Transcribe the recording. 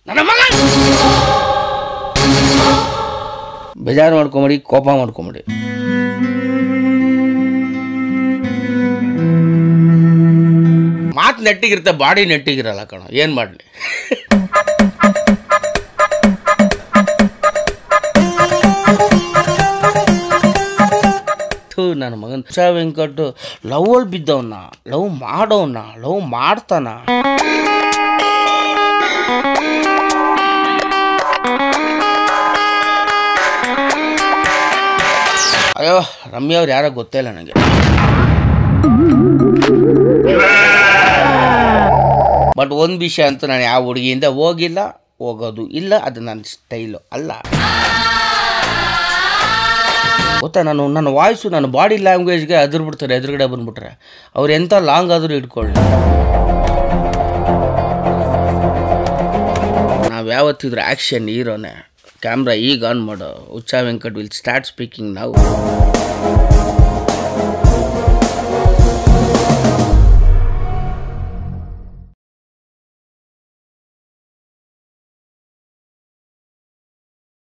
ನನ್ನ ಮಗ ಬೇಜಾರು ಮಾಡ್ಕೊಂಬಿಡಿ ಕೋಪ ಮಾಡ್ಕೊಂಬಿಡಿ ಮಾತು ನೆಟ್ಟಿಗಿರುತ್ತೆ ಬಾಡಿ ನೆಟ್ಟಿಗಿರಲ್ಲ ಕಣ ಏನು ಮಾಡಲಿ ಥೂ ನನ್ನ ಮಗನ ಉಷಾ ವೆಂಕಟ್ ಲವಲ್ಲಿ ಬಿದ್ದವನ್ನ ಲವ್ ಮಾಡೋವನ್ನ ಲವ್ ಮಾಡ್ತಾನ ಅಯ್ಯೋ ರಮ್ಯಾ ಅವ್ರು ಯಾರೋ ಗೊತ್ತೇ ಇಲ್ಲ ನನಗೆ ಬಟ್ ಒಂದು ವಿಷಯ ಅಂತೂ ನಾನು ಯಾವ ಹುಡುಗಿಯಿಂದ ಹೋಗಿಲ್ಲ ಹೋಗೋದು ಇಲ್ಲ ಅದು ನನ್ನ ಸ್ಟೈಲು ಅಲ್ಲ ಗೊತ್ತಾ ನಾನು ನನ್ನ ವಾಯ್ಸು ನನ್ನ ಬಾಡಿ ಲ್ಯಾಂಗ್ವೇಜ್ಗೆ ಅದ್ರ ಬಿಡ್ತಾರೆ ಎದುರುಗಡೆ ಬಂದ್ಬಿಟ್ರೆ ಅವ್ರು ಎಂಥ ಲಾಂಗ್ ಆದರೂ ಇಟ್ಕೊಳ್ಳಿ ನಾವು ಯಾವತ್ತಿದ್ರು ಆ್ಯಕ್ಷನ್ ಹೀರೋನೆ ಕ್ಯಾಮ್ರಾ ಈಗ ಆನ್ ಮಾಡು ಉಚ್ಚಾ ವೆಂಕಟ್ ವಿಲ್ ಸ್ಟಾರ್ಟ್ ಸ್ಪೀಕಿಂಗ್ ನಾವು